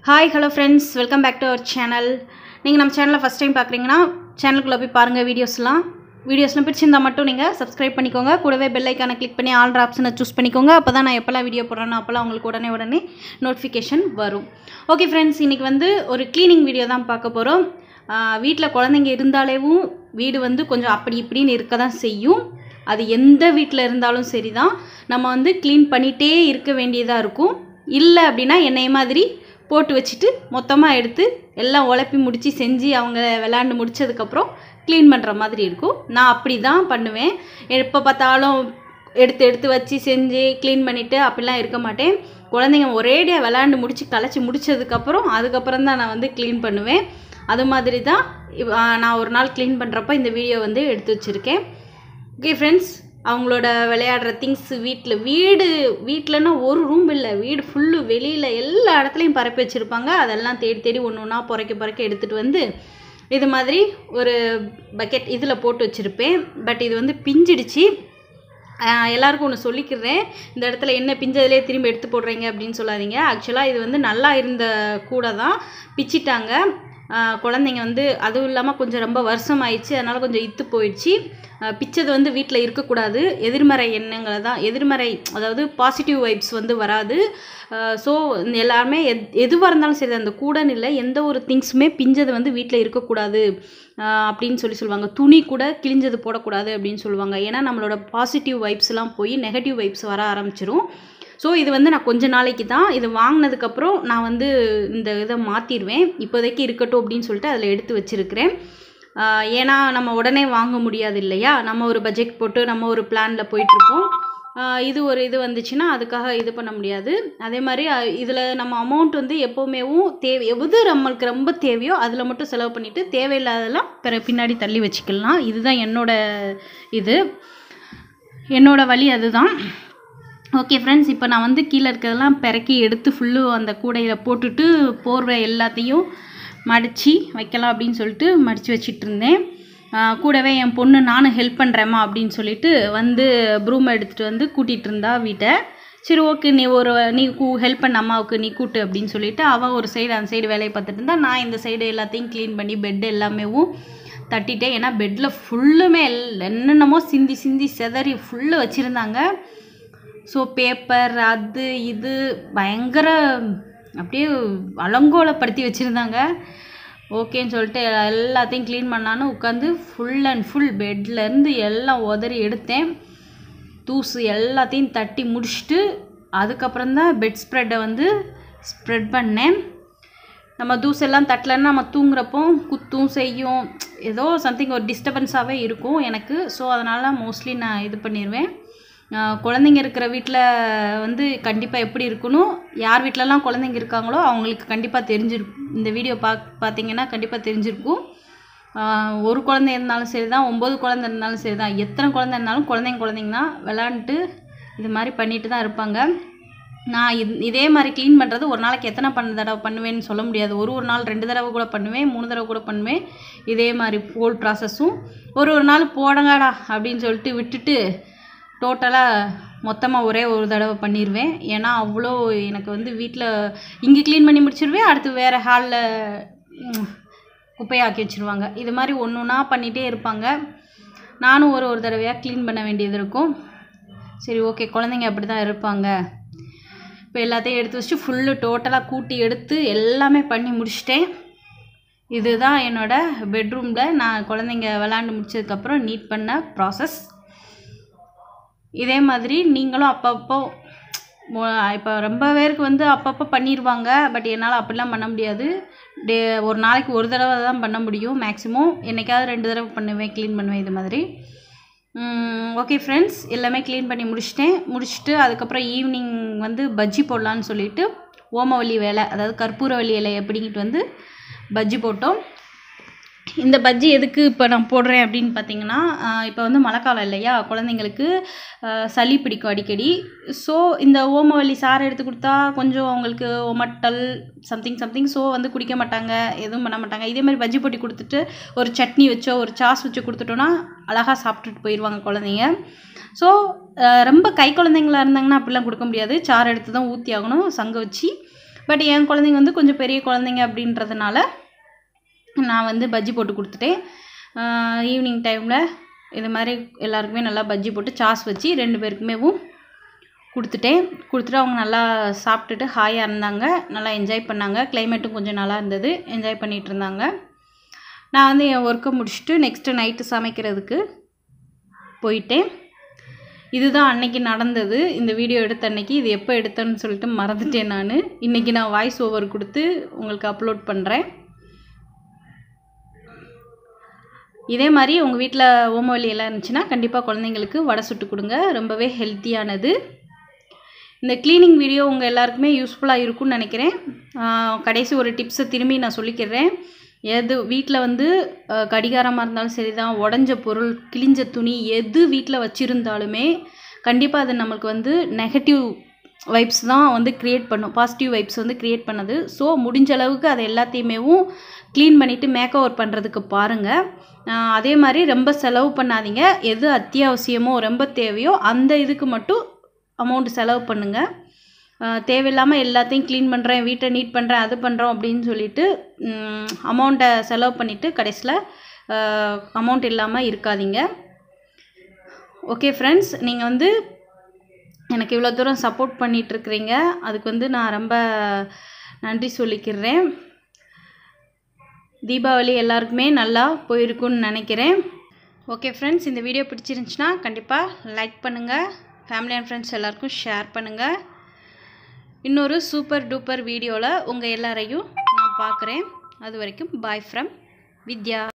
hi hello friends welcome back to our channel நீங்கள் நம்ம சேனலை ஃபஸ்ட் டைம் பார்க்குறீங்கன்னா சேனலுக்குள்ளே போய் பாருங்கள் வீடியோஸ்லாம் வீடியோஸ்லாம் பிடிச்சிருந்தா மட்டும் நீங்கள் சப்ஸ்கிரைப் பண்ணிக்கோங்க கூடவே பெல் ஐக்கானை கிளிக் பண்ணி ஆல் ஆப்ஷனை சூஸ் பண்ணிக்கோங்க அப்போ தான் நான் எப்போல்லாம் வீடியோ போடுறேனோ அப்போல்லாம் உங்களுக்கு உடனே உடனே நோட்டிஃபிகேஷன் வரும் ஓகே ஃப்ரெண்ட்ஸ் இன்றைக்கி வந்து ஒரு க்ளீனிங் வீடியோ தான் பார்க்க போகிறோம் வீட்டில் குழந்தைங்க இருந்தாலேவும் வீடு வந்து கொஞ்சம் அப்படி இப்படின்னு இருக்க தான் செய்யும் அது எந்த வீட்டில் இருந்தாலும் சரி தான் நம்ம வந்து க்ளீன் பண்ணிகிட்டே இருக்க வேண்டியதாக இருக்கும் இல்லை அப்படின்னா என்னைய மாதிரி போட்டு வச்சுட்டு மொத்தமாக எடுத்து எல்லாம் உழப்பி முடித்து செஞ்சு அவங்க விளாண்டு முடிச்சதுக்கப்புறம் க்ளீன் பண்ணுற மாதிரி இருக்கும் நான் அப்படி தான் பண்ணுவேன் எப்போ பார்த்தாலும் எடுத்து எடுத்து வச்சு செஞ்சு க்ளீன் பண்ணிவிட்டு அப்படிலாம் இருக்க மாட்டேன் குழந்தைங்க ஒரேடியாக விளாண்டு முடித்து களைச்சி முடிச்சதுக்கப்புறம் அதுக்கப்புறம் தான் நான் வந்து க்ளீன் பண்ணுவேன் அது மாதிரி தான் இவ்- ஆ, நான் ஒரு நாள் க்ளீன் பண்ணுறப்ப இந்த வீடியோ வந்து எடுத்து வச்சுருக்கேன் ஓகே ஃப்ரெண்ட்ஸ் அவங்களோட விளையாடுற திங்ஸ் வீட்டில் வீடு வீட்டிலனா ஒரு ரூம் இல்லை வீடு ஃபுல்லு வெளியில் எல்லா இடத்துலையும் பரப்பி வச்சுருப்பாங்க அதெல்லாம் தேடி தேடி ஒன்று ஒன்றா புறைக்க புறைக்க எடுத்துகிட்டு வந்து இது மாதிரி ஒரு பக்கெட் இதில் போட்டு வச்சுருப்பேன் பட் இது வந்து பிஞ்சிடுச்சு ஆஹ் எல்லாருக்கும் ஒன்று சொல்லிக்கிறேன் இந்த இடத்துல என்ன பிஞ்சதுலேயே திரும்பி எடுத்து போடுறீங்க அப்படின்னு சொல்லாதீங்க ஆக்சுவலாக இது வந்து நல்லா இருந்த கூடை தான் பிச்சிட்டாங்க ஆஹ் குழந்தைங்க வந்து அதுவும் இல்லாமல் கொஞ்சம் ரொம்ப வருஷம் ஆயிடுச்சு அதனால் கொஞ்சம் இத்து போயிடுச்சு ஆஹ் பிச்சது வந்து வீட்டில் இருக்கக்கூடாது எதிர்மறை எண்ணங்களை தான் எதிர்மறை அதாவது பாசிட்டிவ் வைப்ஸ் வந்து வராது ஸோ எல்லாருமே எத் எதுவாக இருந்தாலும் சரி அந்த கூடன்னு இல்லை எந்த ஒரு திங்ஸுமே பிஞ்சது வந்து வீட்டில் இருக்கக்கூடாது ஆஹ் அப்படின்னு சொல்லி சொல்லுவாங்க துணி கூட கிழிஞ்சது போடக்கூடாது அப்படின்னு சொல்லுவாங்க ஏன்னா நம்மளோட பாசிட்டிவ் வைப்ஸ்லாம் போய் நெகட்டிவ் வைப்ஸ் வர ஆரம்பிச்சிரும் ஸோ இது வந்து நான் கொஞ்ச நாளைக்கு தான் இது வாங்கினதுக்கப்புறம் நான் வந்து இந்த இதை மாற்றிடுவேன் இப்போதைக்கு இருக்கட்டும் அப்படின்னு சொல்லிட்டு அதில் எடுத்து வச்சுருக்கிறேன் ஆஹ் ஏன்னா நம்ம உடனே வாங்க முடியாது இல்லையா நம்ம ஒரு பட்ஜெட் போட்டு நம்ம ஒரு பிளானில் போயிட்டுருப்போம் இது ஒரு இது வந்துச்சுன்னா அதுக்காக இது பண்ண முடியாது அதே மாதிரி இதில் நம்ம அமௌண்ட் வந்து எப்போவுமேவும் தேவை எது நம்மளுக்கு ரொம்ப தேவையோ அதில் மட்டும் செலவு பண்ணிவிட்டு தேவையில்லாததெல்லாம் பிற பின்னாடி தள்ளி வச்சுக்கலாம் இதுதான் என்னோட இது என்னோட வழி அதுதான் ஓகே ஃப்ரெண்ட்ஸ் இப்போ நான் வந்து கீழே இருக்கிறதெல்லாம் பிறக்கி எடுத்து ஃபுல்லு அந்த கூடையில் போட்டுட்டு போர்வை எல்லாத்தையும் மடித்து வைக்கலாம் அப்படின்னு சொல்லிட்டு மடித்து வச்சிட்டு இருந்தேன் ஆஹ் கூடவே என் பொண்ணு நானும் ஹெல்ப் பண்ணுறேம்மா அப்படின்னு சொல்லிட்டு வந்து ப்ரூம் எடுத்துகிட்டு வந்து கூட்டிகிட்டு இருந்தா வீட்டை சரி ஓகே நீ ஒரு நீ கூ ஹெல்ப் பண்ண அம்மாவுக்கு நீ கூட்டு அப்படின்னு சொல்லிட்டு அவள் ஒரு சைடு அந்த சைடு வேலையை பார்த்துட்டு இருந்தா நான் இந்த சைடு எல்லாத்தையும் க்ளீன் பண்ணி பெட் எல்லாமேவும் தட்டிட்டேன் ஏன்னா பெட்டில் ஃபுல்லுமே எல் என்னென்னமோ சிந்தி சிந்தி செதறி ஃபுல்லு வச்சுருந்தாங்க ஸோ பேப்பர் அது இது பயங்கர அப்படியே அலங்கோலப்படுத்தி வச்சுருந்தாங்க ஓகேன்னு சொல்லிட்டு எல்லாத்தையும் க்ளீன் பண்ணான்னு உட்காந்து ஃபுல் அண்ட் ஃபுல் பெட்லேருந்து எல்லாம் உதறி எடுத்தேன் தூசு எல்லாத்தையும் தட்டி முடிச்சுட்டு அதுக்கப்புறம் தான் பெட் ஸ்ப்ரெட்டை வந்து ஸ்ப்ரெட் பண்ணேன் நம்ம தூசெல்லாம் தட்டலன்னா நம்ம தூங்குறப்போ குத்தும் செய்யும் ஏதோ சம்திங் ஒரு டிஸ்டர்பன்ஸாகவே இருக்கும் எனக்கு ஸோ அதனால் மோஸ்ட்லி நான் இது பண்ணிடுவேன் ஆஹ் குழந்தைங்க இருக்கிற வீட்டில் வந்து கண்டிப்பாக எப்படி இருக்கணும் யார் வீட்டிலலாம் குழந்தைங்க இருக்காங்களோ அவங்களுக்கு கண்டிப்பாக தெரிஞ்சிருக்கும் இந்த வீடியோ பா பார்த்தீங்கன்னா கண்டிப்பாக தெரிஞ்சிருக்கும் ஆஹ் ஒரு குழந்தை இருந்தாலும் சரி தான் ஒம்பது குழந்தை இருந்தாலும் சரி தான் எத்தனை குழந்தை இருந்தாலும் குழந்தைங்க குழந்தைங்க தான் விளாண்டுட்டு இது மாதிரி பண்ணிட்டு தான் இருப்பாங்க நான் இது இதே மாதிரி க்ளீன் பண்ணுறது ஒரு நாளைக்கு எத்தனை பண்ண தடவை பண்ணுவேன்னு சொல்ல முடியாது ஒரு ஒரு நாள் ரெண்டு தடவை கூட பண்ணுவேன் மூணு தடவை கூட பண்ணுவேன் இதே மாதிரி ஹோல் ப்ராசஸும் ஒரு ஒரு நாள் போடுங்கடா அப்படின்னு சொல்லிட்டு விட்டுட்டு டோட்டலாக மொத்தமாக ஒரே ஒரு தடவை பண்ணிடுவேன் ஏன்னா அவ்வளோ எனக்கு வந்து வீட்டில் இங்கே க்ளீன் பண்ணி முடிச்சிருவேன் அடுத்து வேறு ஹாலில் குப்பையாக்கி வச்சுருவாங்க இது மாதிரி ஒன்று ஒன்றா பண்ணிகிட்டே இருப்பாங்க நானும் ஒரு ஒரு தடவையாக க்ளீன் பண்ண வேண்டியது இருக்கும் சரி ஓகே குழந்தைங்க அப்படி தான் இருப்பாங்க இப்போ எல்லாத்தையும் எடுத்து வச்சுட்டு ஃபுல்லு டோட்டலாக கூட்டி எடுத்து எல்லாமே பண்ணி முடிச்சிட்டேன் இதுதான் என்னோட பெட்ரூமில் நான் குழந்தைங்க விளாண்டு முடிச்சதுக்கப்புறம் நீட் பண்ண ப்ராசஸ் இதே மாதிரி நீங்களும் அப்பப்போ இப்போ ரொம்ப பேருக்கு வந்து அப்பப்போ பண்ணிடுவாங்க பட் என்னால் அப்படிலாம் பண்ண முடியாது டே ஒரு நாளைக்கு ஒரு தடவை தான் பண்ண முடியும் மேக்ஸிமம் என்னைக்காவது ரெண்டு தடவை பண்ணுவேன் க்ளீன் பண்ணுவேன் இது மாதிரி ஓகே ஃப்ரெண்ட்ஸ் எல்லாமே க்ளீன் பண்ணி முடிச்சிட்டேன் முடிச்சுட்டு அதுக்கப்புறம் ஈவினிங் வந்து பஜ்ஜி போடலான்னு சொல்லிட்டு ஓமவல்லி வேலை அதாவது கற்பூரவல்லி இலையை பிடிங்கிட்டு வந்து பஜ்ஜி போட்டோம் இந்த பஜ்ஜி எதுக்கு இப்போ நான் போடுறேன் அப்படின்னு பார்த்தீங்கன்னா இப்போ வந்து மழைக்காலம் இல்லையா குழந்தைங்களுக்கு ஆஹ் சளி பிடிக்கும் அடிக்கடி ஸோ இந்த ஓமவல்லி சாறு எடுத்து கொடுத்தா கொஞ்சம் அவங்களுக்கு ஒமட்டல் சம்திங் சம்திங் ஸோ வந்து குடிக்க மாட்டாங்க எதுவும் பண்ண மாட்டாங்க இதே மாதிரி பஜ்ஜி போட்டி கொடுத்துட்டு ஒரு சட்னி வச்சோ ஒரு சாஸ் வச்சு கொடுத்துட்டோன்னா அழகாக சாப்பிட்டுட்டு போயிடுவாங்க குழந்தைங்க ஸோ ரொம்ப கை குழந்தைங்களா இருந்தாங்கன்னா அப்படிலாம் கொடுக்க முடியாது சாறு எடுத்து தான் ஊற்றி ஆகணும் சங்க வச்சு பட் என் குழந்தைங்க வந்து கொஞ்சம் பெரிய குழந்தைங்க அப்படின்றதுனால நான் வந்து பஜ்ஜி போட்டு கொடுத்துட்டேன் ஈவினிங் டைமில் இது மாதிரி எல்லாருக்குமே நல்லா பஜ்ஜி போட்டு சாஸ் வச்சு ரெண்டு பேருக்குமேவும் கொடுத்துட்டேன் கொடுத்துட்டு அவங்க நல்லா சாப்பிட்டுட்டு ஹாயாக இருந்தாங்க நல்லா என்ஜாய் பண்ணாங்க கிளைமேட்டும் கொஞ்சம் நல்லா இருந்தது என்ஜாய் பண்ணிகிட்டு இருந்தாங்க நான் வந்து என் ஒர்க்கை முடிச்சுட்டு நெக்ஸ்ட்டு நைட்டு சமைக்கிறதுக்கு போயிட்டேன் இதுதான் அன்னைக்கு நடந்தது இந்த வீடியோ எடுத்த அன்னைக்கு இது எப்போ எடுத்தேன்னு சொல்லிட்டு மறந்துட்டேன் நான் இன்றைக்கி நான் வாய்ஸ் ஓவர் கொடுத்து உங்களுக்கு அப்லோட் பண்ணுறேன் இதே மாதிரி உங்கள் வீட்டில் ஓமவல்லி எல்லாம் இருந்துச்சுன்னா கண்டிப்பாக குழந்தைங்களுக்கு வடை சுட்டு கொடுங்க ரொம்பவே ஹெல்த்தியானது இந்த க்ளீனிங் வீடியோ உங்கள் எல்லாருக்குமே யூஸ்ஃபுல்லாக இருக்கும்னு நினைக்கிறேன் ஆஹ் கடைசி ஒரு டிப்ஸை திரும்பி நான் சொல்லிக்கிறேன் எது வீட்டில் வந்து ஆஹ் கடிகாரமாக இருந்தாலும் சரி தான் உடஞ்ச பொருள் கிழிஞ்ச துணி எது வீட்டில் வச்சுருந்தாலுமே கண்டிப்பாக அது நம்மளுக்கு வந்து நெகட்டிவ் வைப்ஸ் தான் வந்து க்ரியேட் பண்ணும் பாசிட்டிவ் வைப்ஸ் வந்து க்ரியேட் பண்ணுது ஸோ முடிஞ்ச அளவுக்கு அதை எல்லாத்தையுமேவும் க்ளீன் பண்ணிவிட்டு மேக் ஓவர் பண்ணுறதுக்கு பாருங்கள் அதே மாதிரி ரொம்ப செலவு பண்ணாதீங்க எது அத்தியாவசியமோ ரொம்ப தேவையோ அந்த இதுக்கு மட்டும் அமௌண்ட் செலவு பண்ணுங்கள் தேவையில்லாமல் எல்லாத்தையும் க்ளீன் பண்ணுறேன் வீட்டை நீட் பண்ணுறேன் அது பண்ணுறோம் அப்படின்னு சொல்லிட்டு அமௌண்ட்டை செலவு பண்ணிவிட்டு கடைசியில் அமௌண்ட் இல்லாமல் இருக்காதீங்க ஓகே ஃப்ரெண்ட்ஸ் நீங்கள் வந்து எனக்கு இவ்வளோ தூரம் சப்போர்ட் பண்ணிகிட்ருக்குறீங்க அதுக்கு வந்து நான் ரொம்ப நன்றி சொல்லிக்கிறேன் தீபாவளி எல்லாருக்குமே நல்லா போயிருக்குன்னு நினைக்கிறேன் ஓகே ஃப்ரெண்ட்ஸ் இந்த வீடியோ பிடிச்சிருந்துச்சுன்னா கண்டிப்பாக லைக் பண்ணுங்கள் ஃபேமிலி அண்ட் ஃப்ரெண்ட்ஸ் எல்லாருக்கும் ஷேர் பண்ணுங்கள் இன்னொரு சூப்பர் டூப்பர் வீடியோவில் உங்கள் எல்லாரையும் நான் பார்க்குறேன் அது வரைக்கும் பாய் ஃப்ரம் வித்யா